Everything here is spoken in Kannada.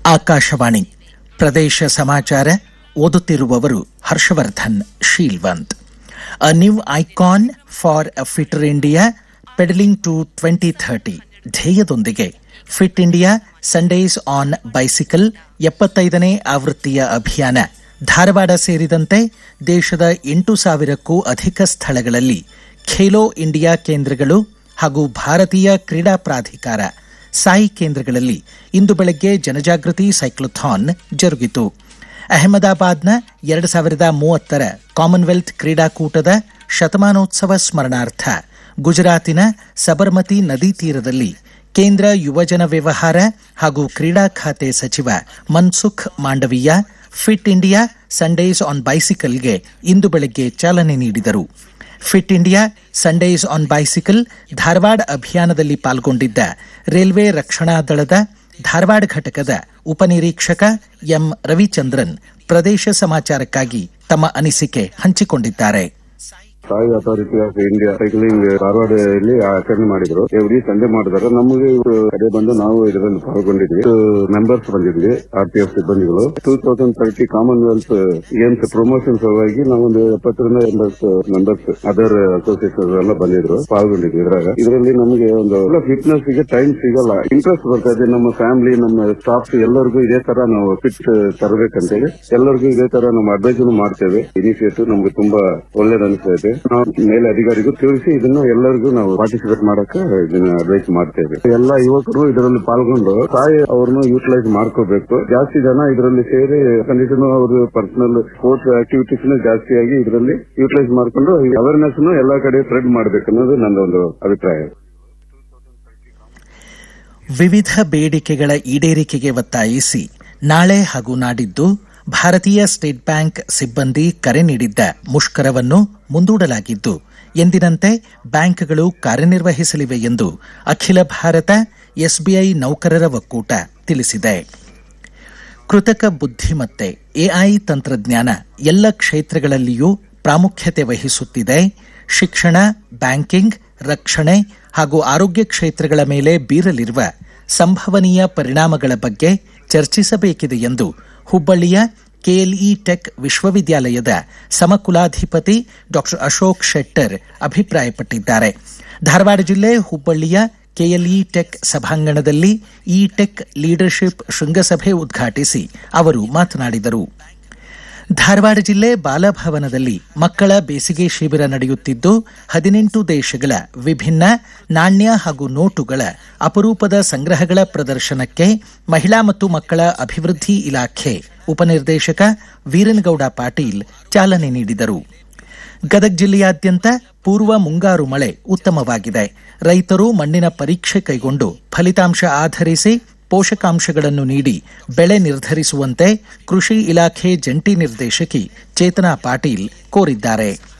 ಆಕಾಶವಾಣಿ ಪ್ರದೇಶ ಸಮಾಚಾರ ಓದುತ್ತಿರುವವರು Harshavardhan Sheelvant a new icon for a fitter India pedalling to twenty thirty ಧ್ಯೇಯದೊಂದಿಗೆ fit India Sundays on bicycle ಎಪ್ಪತ್ತೈದನೇ ಆವೃತ್ತಿಯ ಅಭಿಯಾನ ಧಾರವಾಡ ಸೇರಿದಂತೆ ದೇಶದ ಎಂಟು ಸಾವಿರಕ್ಕೂ ಅಧಿಕ ಸ್ಥಳಗಳಲ್ಲಿ ಖೇಲೋ ಇಂಡಿಯಾ ಕೇಂದ್ರಗಳು ಹಾಗೂ ಭಾರತೀಯ ಕ್ರೀಡಾ ಪ್ರಾಧಿಕಾರ ಸಾಯಿ ಕೇಂದ್ರಗಳಲ್ಲಿ ಇಂದು ಬೆಳಗ್ಗೆ ಜನಜಾಗೃತಿ ಸೈಕ್ಲೋಥಾನ್ ಜರುಗಿತು ಅಹಮದಾಬಾದ್ನ ಎರಡು ಸಾವಿರದ ಮೂವತ್ತರ ಕಾಮನ್ವೆಲ್ತ್ ಕ್ರೀಡಾಕೂಟದ ಶತಮಾನೋತ್ಸವ ಸ್ಮರಣಾರ್ಥ ಗುಜರಾತಿನ ಸಬರ್ಮತಿ ನದಿ ತೀರದಲ್ಲಿ ಕೇಂದ್ರ ಯುವಜನ ವ್ಯವಹಾರ ಹಾಗೂ ಕ್ರೀಡಾ ಖಾತೆ ಸಚಿವ Mansukh Mandaviya fit India Sundays on ಬೈಸಿಕಲ್ಗೆ ಇಂದು ಬೆಳಗ್ಗೆ ಚಾಲನೆ ನೀಡಿದರು fit India Sundays on bicycle Dharwad ಅಭಿಯಾನದಲ್ಲಿ ಪಾಲ್ಗೊಂಡಿದ್ದ ರೈಲ್ವೆ ರಕ್ಷಣಾ ದಳದ ಧಾರವಾಡ ಘಟಕದ ಉಪನಿರೀಕ್ಷಕ ಎಂ ರವಿಚಂದ್ರನ್ ಪ್ರದೇಶ ಸಮಾಚಾರಕ್ಕಾಗಿ ತಮ್ಮ ಅನಿಸಿಕೆ ಹಂಚಿಕೊಂಡಿದ್ದಾರೆ SAI authority of India cycling ಧಾರವಾಡದಲ್ಲಿ ಆಚರಣೆ ಮಾಡಿದ್ರು ಎವ್ರಿ ಸಂಡೇ ಮಾಡಿದಾರೆ ನಮಗೆ ಇವ್ರು ಕಡೆ ಬಂದು ನಾವು ಇದರಲ್ಲಿ ಪಾಲ್ಗೊಂಡಿದ್ವಿ ಮೆಂಬರ್ಸ್ ಬಂದಿದ್ವಿ ಆರ್ ಪಿ ಎಫ್ ಸಿಬ್ಬಂದಿಗಳು two thousand thirty Commonwealth games promotion ಸಲುವಾಗಿ ನಾವೊಂದು ಎಪ್ಪತ್ತರಿಂದ ಎಂಬತ್ತು ಮೆಂಬರ್ಸ್ ಅದರ್ ಅಸೋಸಿಯೇಷನ್ ಎಲ್ಲ ಬಂದಿದ್ರು ಪಾಲ್ಗೊಂಡಿದ್ವಿ ಇದ್ರಾಗ ಇದರಲ್ಲಿ ನಮಗೆ ಒಂದು ಫಿಟ್ನೆಸ್ ಗೆ ಟೈಮ್ ಸಿಗಲ್ಲ ಇಂಟ್ರೆಸ್ಟ್ ಬರ್ತಾ ಇದೆ ನಮ್ಮ ಫ್ಯಾಮಿಲಿ ನಮ್ಮ ಸ್ಟಾಫ್ ಎಲ್ಲರಿಗೂ ಇದೇ ತರ ನಾವು ಫಿಟ್ ತರಬೇಕಂತೇಳಿ ಎಲ್ಲರಿಗೂ ಇದೇ ತರ ನಾವು ಅಡ್ವೈಸ್ ಮಾಡ್ತೇವೆ ಇನಿಷಿಯೇಟಿವ್ ನಮ್ಗೆ ತುಂಬಾ ಒಳ್ಳೇದು ಅನಿಸ್ತಾ ಇದೆ ನಾವು ಮೇಲೆ ಅಧಿಕಾರಿಗೂ ತಿಳಿಸಿ ಇದನ್ನು ಎಲ್ಲರಿಗೂ ನಾವು ಪಾರ್ಟಿಸಿಪೇಟ್ ಮಾಡಕ್ಕೆ ಇದನ್ನ ಅಡ್ವೈಸ್ ಮಾಡ್ತೇವೆ ಎಲ್ಲ ಯುವಕರು ಇದರಲ್ಲಿ ಪಾಲ್ಗೊಂಡು ತಾಯಿ ಅವ್ರನ್ನು ಯೂಟಿಲೈಸ್ ಮಾಡ್ಕೋಬೇಕು ಜಾಸ್ತಿ ಜನ ಇದರಲ್ಲಿ ಸೇರಿ ಕಂಡೀಷನ್ ಅವರು ಪರ್ಸನಲ್ ಸ್ಪೋರ್ಟ್ಸ್ ಆಕ್ಟಿವಿಟೀಸ್ ಜಾಸ್ತಿಯಾಗಿ ಇದರಲ್ಲಿ ಯೂಟಿಲೈಸ್ ಮಾಡ್ಕೊಂಡು ಅವೇರ್ನೆಸ್ ಎಲ್ಲಾ ಕಡೆ ಸ್ಪ್ರೆಡ್ ಮಾಡ್ಬೇಕು ಅನ್ನೋದು ನನ್ನ ಒಂದು ಅಭಿಪ್ರಾಯ ವಿವಿಧ ಬೇಡಿಕೆಗಳ ಈಡೇರಿಕೆಗೆ ಒತ್ತಾಯಿಸಿ ನಾಳೆ ಹಾಗೂ ನಾಡಿದ್ದು ಭಾರತೀಯ ಸ್ಟೇಟ್ ಬ್ಯಾಂಕ್ ಸಿಬ್ಬಂದಿ ಕರೆ ನೀಡಿದ್ದ ಮುಷ್ಕರವನ್ನು ಮುಂದೂಡಲಾಗಿದ್ದು ಎಂದಿನಂತೆ ಬ್ಯಾಂಕ್ಗಳು ಕಾರ್ಯನಿರ್ವಹಿಸಲಿವೆ ಎಂದು ಅಖಿಲ ಭಾರತ ಎಸ್ಬಿಐ ನೌಕರರ ಒಕ್ಕೂಟ ತಿಳಿಸಿದೆ ಕೃತಕ ಬುದ್ಧಿಮತ್ತೆ ಎಐ ತಂತ್ರಜ್ಞಾನ ಎಲ್ಲ ಕ್ಷೇತ್ರಗಳಲ್ಲಿಯೂ ಪ್ರಾಮುಖ್ಯತೆ ವಹಿಸುತ್ತಿದೆ ಶಿಕ್ಷಣ ಬ್ಯಾಂಕಿಂಗ್ ರಕ್ಷಣೆ ಹಾಗೂ ಆರೋಗ್ಯ ಕ್ಷೇತ್ರಗಳ ಮೇಲೆ ಬೀರಲಿರುವ ಸಂಭವನೀಯ ಪರಿಣಾಮಗಳ ಬಗ್ಗೆ ಚರ್ಚಿಸಬೇಕಿದೆ ಎಂದು ಹುಬ್ಬಳ್ಳಿಯ ಕೆಎಲ್ಇ ಟೆಕ್ ವಿಶ್ವವಿದ್ಯಾಲಯದ ಸಮಕುಲಾಧಿಪತಿ ಡಾ ಅಶೋಕ್ ಶೆಟ್ಟರ್ ಅಭಿಪ್ರಾಯಪಟ್ಟಿದ್ದಾರೆ ಧಾರವಾಡ ಜಿಲ್ಲೆ ಹುಬ್ಬಳ್ಳಿಯ ಕೆಎಲ್ಇ ಟೆಕ್ ಸಭಾಂಗಣದಲ್ಲಿ ಇ ಟೆಕ್ ಲೀಡರ್ಶಿಪ್ ಶೃಂಗಸಭೆ ಉದ್ಘಾಟಿಸಿ ಅವರು ಮಾತನಾಡಿದರು ಧಾರವಾಡ ಜಿಲ್ಲೆ ಬಾಲಭವನದಲ್ಲಿ ಮಕ್ಕಳ ಬೇಸಿಗೆ ಶಿಬಿರ ನಡೆಯುತ್ತಿದ್ದು ಹದಿನೆಂಟು ದೇಶಗಳ ವಿಭಿನ್ನ ನಾಣ್ಯ ಹಾಗೂ ನೋಟುಗಳ ಅಪರೂಪದ ಸಂಗ್ರಹಗಳ ಪ್ರದರ್ಶನಕ್ಕೆ ಮಹಿಳಾ ಮತ್ತು ಮಕ್ಕಳ ಅಭಿವೃದ್ಧಿ ಇಲಾಖೆ ಉಪನಿರ್ದೇಶಕ ವೀರನಗೌಡ ಪಾಟೀಲ್ ಚಾಲನೆ ನೀಡಿದರು ಗದಗ ಜಿಲ್ಲೆಯಾದ್ಯಂತ ಪೂರ್ವ ಮುಂಗಾರು ಮಳೆ ಉತ್ತಮವಾಗಿದೆ ರೈತರು ಮಣ್ಣಿನ ಪರೀಕ್ಷೆ ಕೈಗೊಂಡು ಫಲಿತಾಂಶ ಆಧರಿಸಿ ಪೋಷಕಾಂಶಗಳನ್ನು ನೀಡಿ ಬೆಳೆ ನಿರ್ಧರಿಸುವಂತೆ ಕೃಷಿ ಇಲಾಖೆ ಜಂಟಿ ನಿರ್ದೇಶಕಿ ಚೇತನಾ ಪಾಟೀಲ್ ಕೋರಿದ್ದಾರೆ